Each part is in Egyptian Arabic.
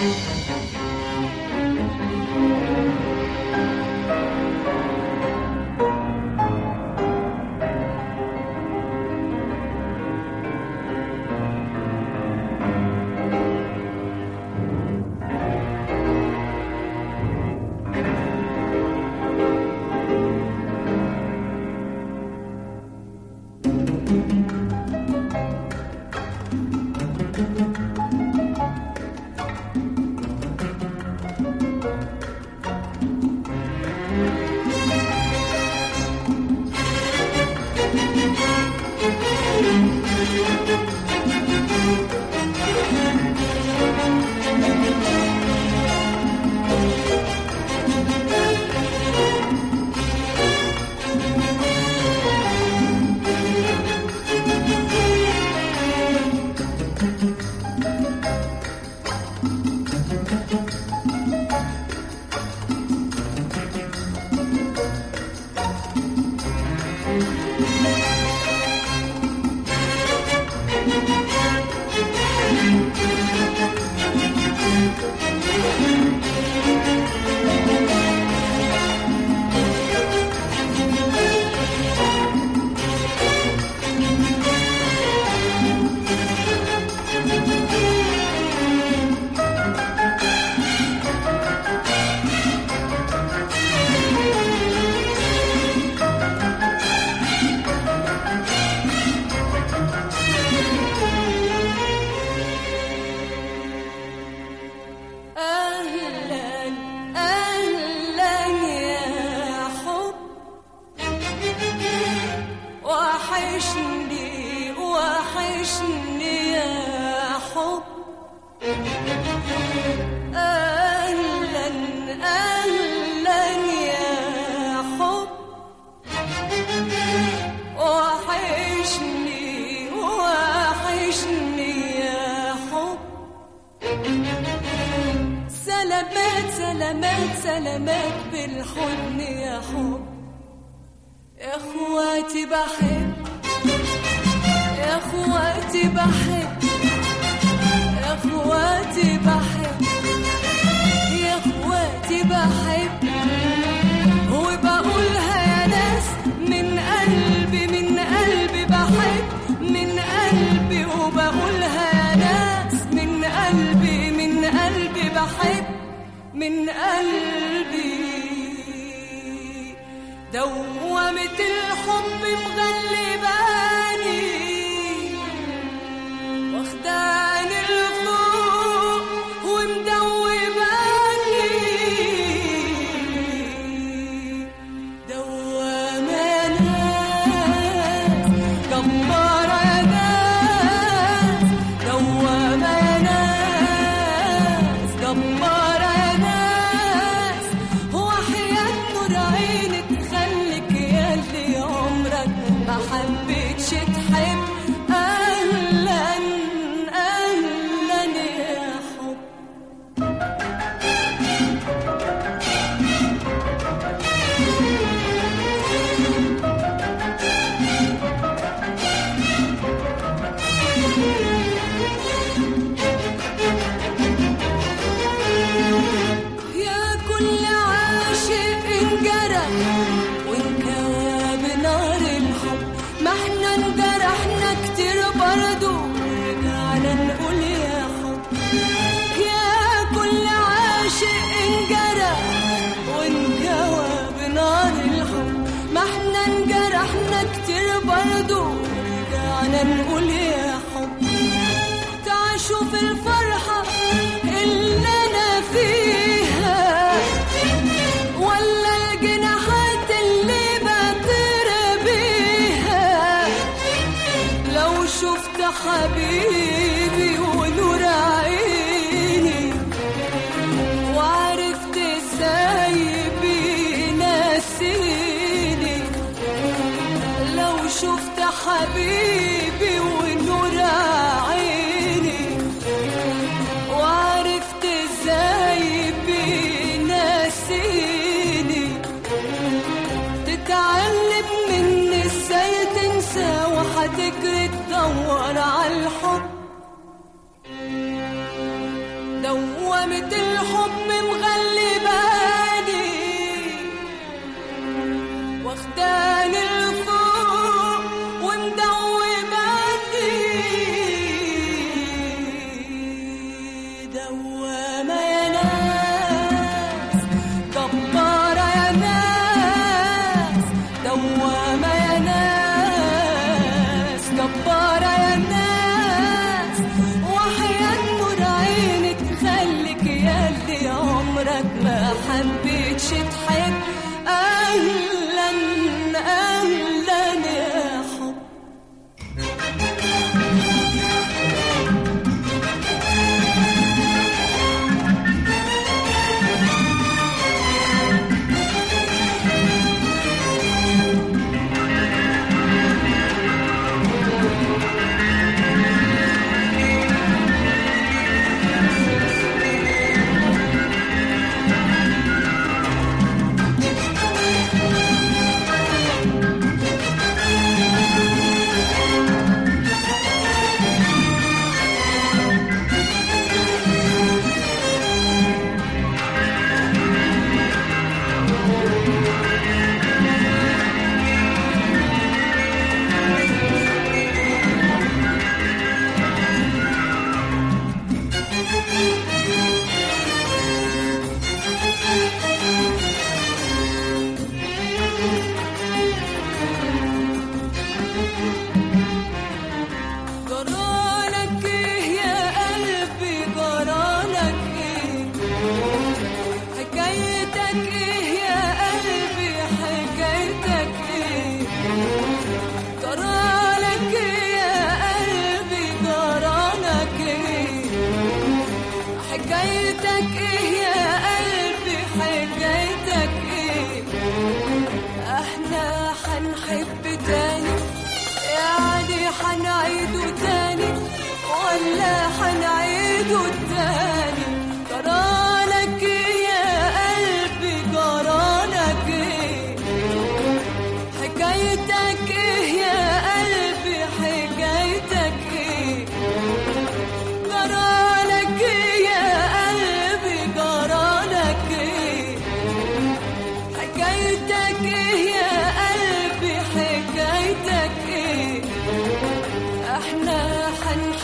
أهلا أهلا يا حب وحشني وحشني يا حب أهلا أهلا يا حب وحشني وحشني يا حب سلامات سلامات سلامات بالحضن يا حب يا اخواتي بحب يا اخواتي بحب يا اخواتي بحب يا اخواتي بحب وبقولها يا ناس من قلبي من قلبي بحب من قلبي وبقولها يا ناس من قلبي من قلبي بحب من قلبي دوامة الحب مغلباني واخداني لفوق ومدوباني دوامة ناس جبارة ناس دوامة ناس جبارة ناس وحياة نور عينك خليك ياللي عمرك ما حبيتش تحب أهلا أهلا يا حب يا كل عاشق انجرح وانكوى بنار الحب ما احنا انجرحنا كتير برضو ورجعنا نقول يا حب يا كل عاشق انجرح وانكوى بنار الحب ما احنا انجرحنا كتير برضو ورجعنا نقول يا حب تعيشوا في الفرحة اللي أنا فيها ولا الجناحات اللي بطير بيها لو شفت حبيبي ونور عيني وعرفت ازاي بينسيني لو شفت حبيبي ونور عيني وعرفت ازاي بينسيني تتعلم مني ازاي تنسى وهتجري تدور على الحب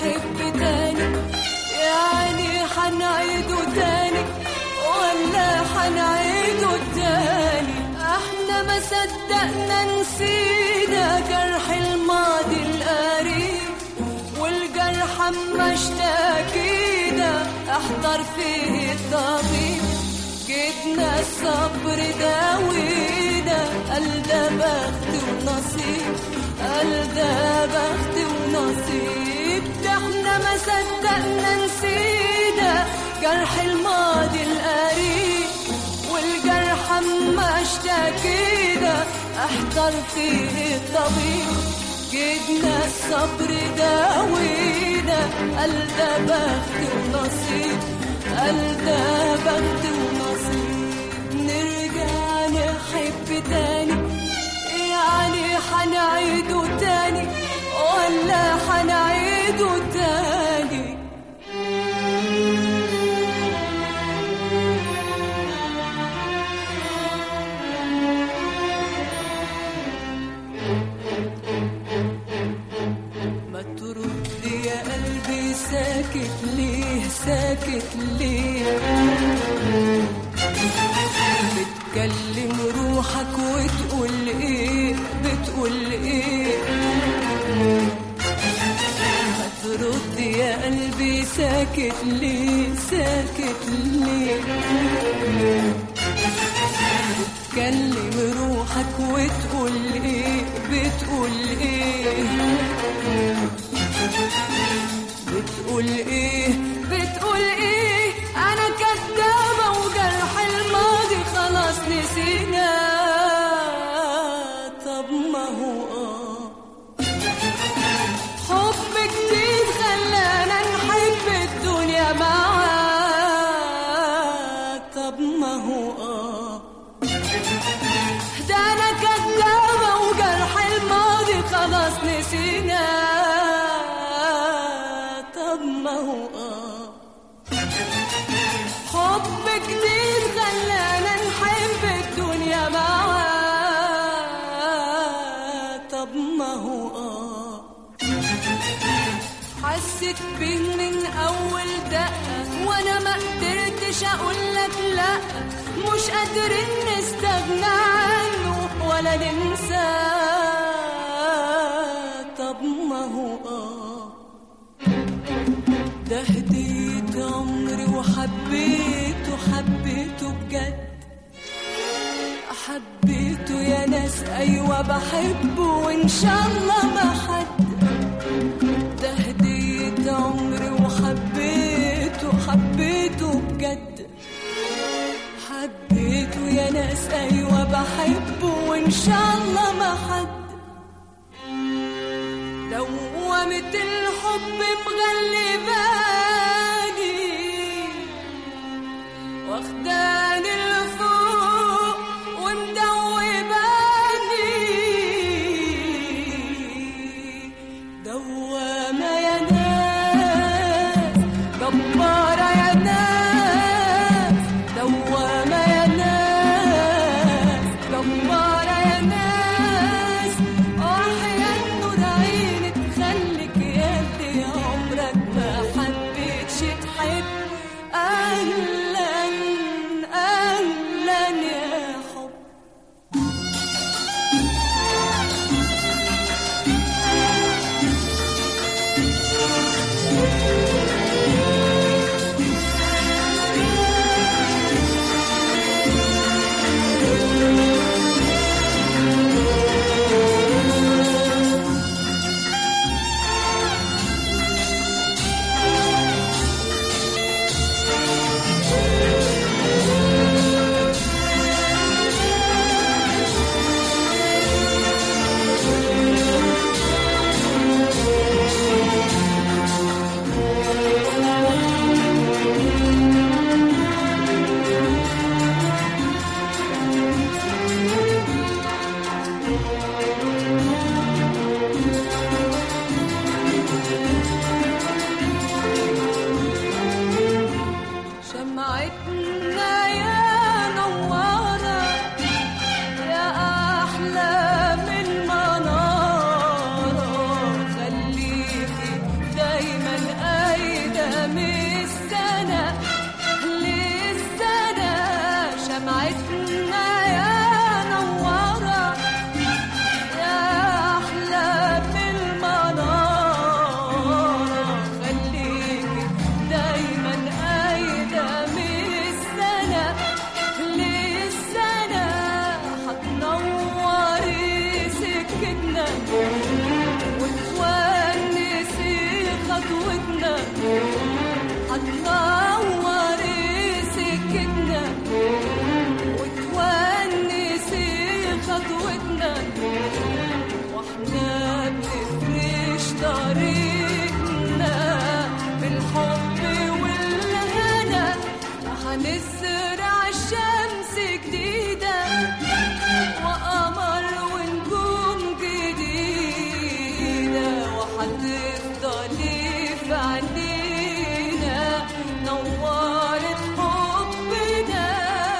نحب تاني يعني حنعيده تاني ولا حنعيده تاني احنا ما صدقنا نسينا جرح الماضي القريب والجرح اما اشتكينا احضر فيه الطبيب جبنا الصبر داوينا قال ده بخت ونصيب قال ده بخت ونصيب ده احنا ما صدقنا نسينا جرح الماضي القريب والجرح اما اشتكينا احضر فيه الطبيب جبنا الصبر داوينا قال ده بخت ونصيب قال ده بخت ونصيب نرجع نحب تاني يعني حنعيده تاني ولا حنعيده تاني ما ترد يا قلبي ساكت ليه ساكت ليه بتكلم روحك وتقول ايه بتقول ايه ما ترد يا قلبي ساكت ليه ساكت ليه بتكلم روحك وتقول ايه بتقول ايه بتقول ايه بتقول ايه انا كدابة وجرح الماضي خلاص نسينا طب ما هو اه حب جديد خلانا نحب الدنيا معاك طب ما هو اه ده انا كدابة وجرح الماضي خلاص نسينا طب ما هو اه حب جديد خلانا نحب الدنيا معاك طب ما هو اه حسيت بيه من اول دقة وانا ما قدرتش اقول لك لا مش قادرين نستغنى عنه ولا ننساه طب ما هو اه ده هديت عمري وحبيته حبيته بجد حبيته يا ناس ايوه بحبه وان شاء الله ما حد ده هديت عمري وحبيته حبيته بجد حبيته يا ناس ايوه بحبه وان شاء الله ما حد دوامة الحب مغلباني واخداني لفوق ومدوباني دوامة يا ناس جبارة يا ناس دوامة يا ناس جبارة يا ناس أحيا النور عيني تخليك يا اللي عمرك ما حبيتش تحب أهلا أهلا يا حب هنزرع الشمس جديدة وقمر ونجوم جديدة وهتفضلي في عينينا نورت حبنا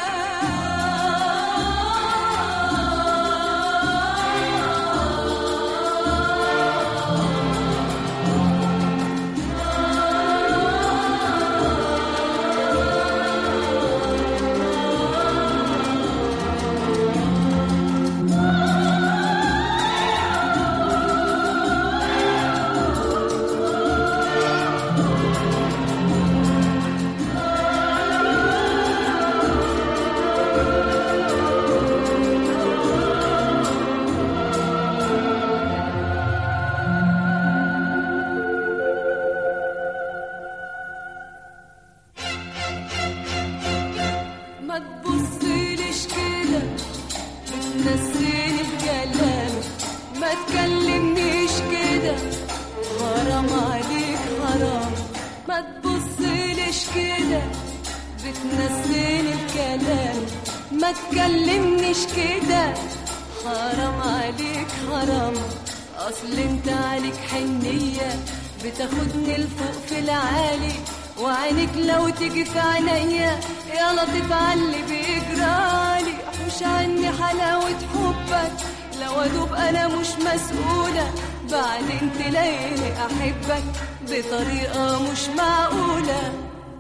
ما تبصيليش كده بتنسيني الكلام ما تكلمنيش كده حرام عليك حرام ما تبصيليش كده بتنسيني الكلام ما تكلمنيش كده حرام عليك حرام اصل انت عليك حنية بتاخدني لفوق في العالي وعينك لو تيجي في عينيا يا لطيف عاللي بيجرالي حوش عني حلاوة حبك لو ادوب انا مش مسؤولة بعدين تلاقيني احبك بطريقة مش معقولة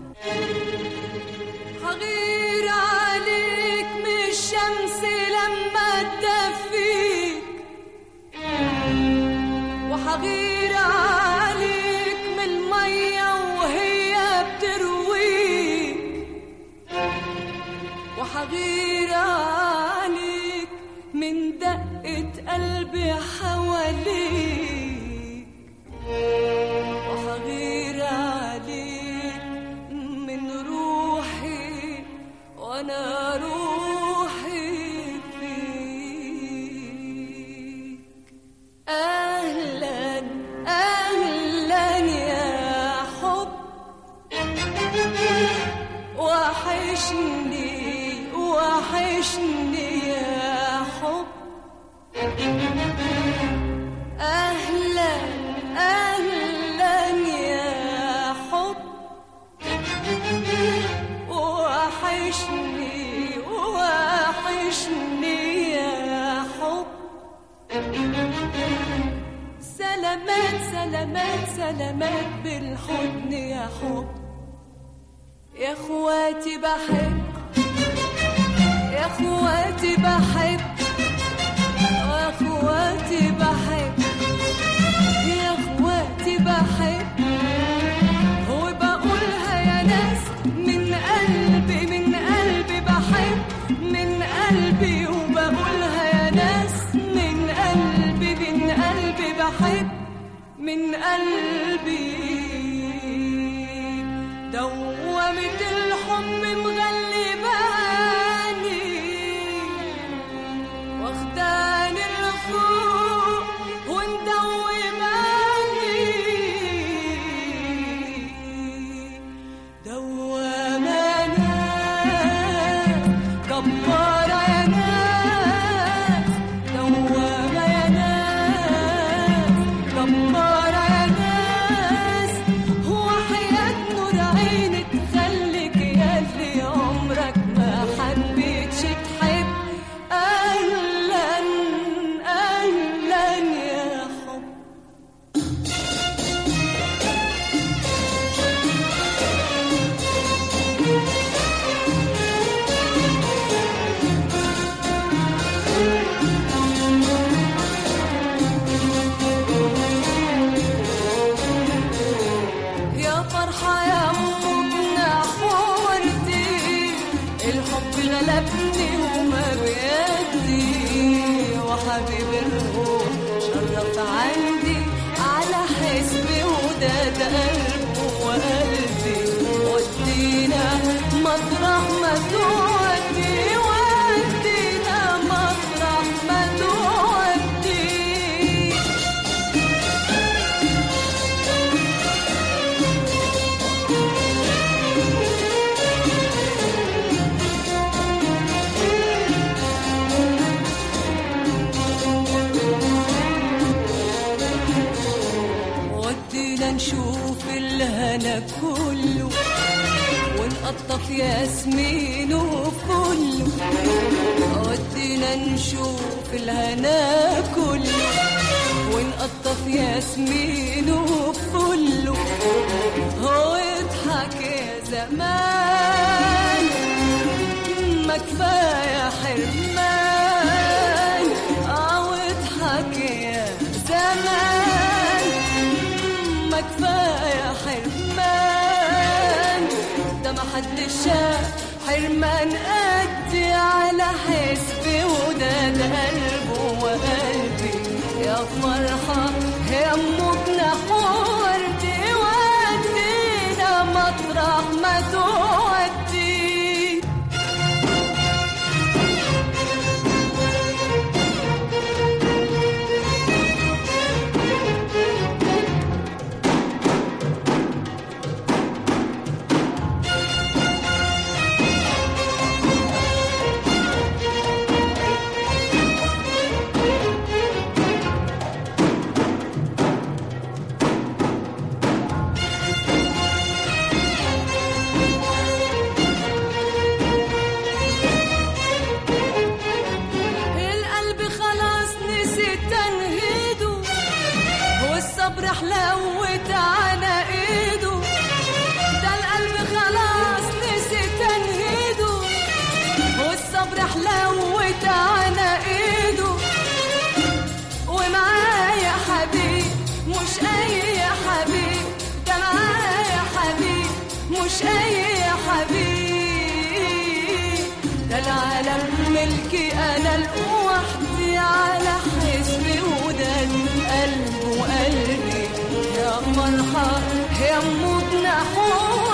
هغير عليك من الشمس لما تدفيك وحغير عليك من المية وهي بترويك وحغير عليك من دقة قلبي حواليك وحغير عليك من روحي وانا روحي فيك اهلا اهلا يا حب وحشني وحشني يا حب اهلا اهلا يا حب وحشني وحشني يا حب سلامات سلامات سلامات بالحضن يا حب يا اخواتي بحب يا اخواتي بحب يا اخواتي بحب يا اخواتي بحب هو بقولها يا ناس من قلبي من قلبي بحب من قلبي وبقولها يا ناس من قلبي من قلبي بحب من قلبي دوامة الحب مغلباني واخداني لفوق ومدوباني دوامة ناس جبارة يا ناس دوامة يا ناس جبارة يا ناس هو حياة نور عينك خليك يا اللي عمرك ما حبيتش تحب أهلا أهلا يا حب يا فرحة يا أمنا حورتي الحب غلبني وما بيدي وحبيب الروح شرف عندي على حسبي وده ده قلبه وقلبي ودينا مطرح ما تودي ودينا مطرح ما تودي نشوف الهنا كله ونقطف ياسمين وفله ودينا نشوف الهنا كله ونقطف ياسمين وفله هو اضحك يا زمان ما كفايه حرمان اه اضحك يا زمان ما كفايه حرمان ده ما حد شاف حرمان قدي على حسبي وده ده قلبه وقلبي يا فرحة يا مجنح وردي ودينا مطرح ما تودي القلب خلاص نسي تنهيده والصبر حلوت على ايده ده القلب خلاص نسي تنهيده والصبر حلوت على ايده ومعايا حبيب مش اي حبيب ده معايا حبيب مش اي حبيب ده العالم ملكي انا لوحدي على حسبي وده القلب وقلبي يا فرحة يا مجنح